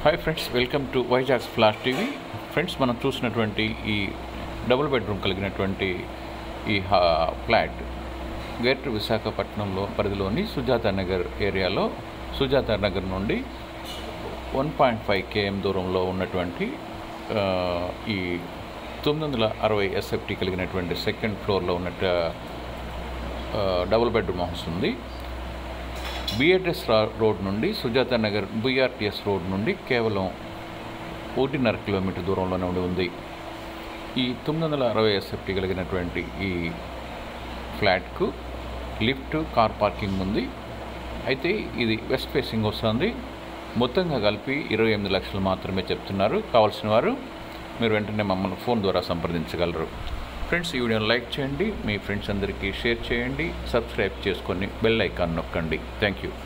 hi friends welcome to Vizag flash TV friends మనం చూసినటువంటి ఈ డబుల్ బెడ్రూమ్ కలిగినటువంటి ఈ హా- ఫ్లాట్ గ్రేటర్ విశాఖపట్నంలో పరిధిలోని సుజాత నగర్ ఏరియాలో సుజాత నగర్ నుండి వన్ పాయింట్ ఫైవ్ కేఎం దూరంలో ఉన్నటువంటి ఆ, ఈ తొమ్మిది వందల అరవై ఎస్ఎఫ్టీ కలిగినటువంటి సెకండ్ ఫ్లోర్లో ఉన్నట్టు ఆ, డబుల్ బెడ్రూమ్ హౌస్ ఉంది బిఆర్టీఎస్ రోడ్ నుండి సుజాత నగర్ బిఆర్టీఎస్ రోడ్ నుండి కేవలం ఒకటిన్నర కిలోమీటర్ దూరంలోనే ఉండి ఉంది ఈ తొమ్మిది వందల అరవై ఎస్ఎఫ్టీ కలిగినటువంటి ఈ ఫ్లాట్కు లిఫ్ట్ కార్ పార్కింగ్ ఉంది అయితే ఇది వెస్ట్ ఫేసింగ్ వస్తుంది మొత్తంగా కలిపి ఇరవై ఎనిమిది లక్షలు మాత్రమే చెప్తున్నారు కావాల్సిన వారు మీరు వెంటనే మమ్మల్ని ఫోన్ ద్వారా సంప్రదించగలరు ఫ్రెండ్స్ ఈ వీడియోని లైక్ చేయండి మీ ఫ్రెండ్స్ అందరికీ షేర్ చేయండి సబ్స్క్రైబ్ చేసుకొని బెల్ ఐకాన్ నొక్కండి థ్యాంక్ యూ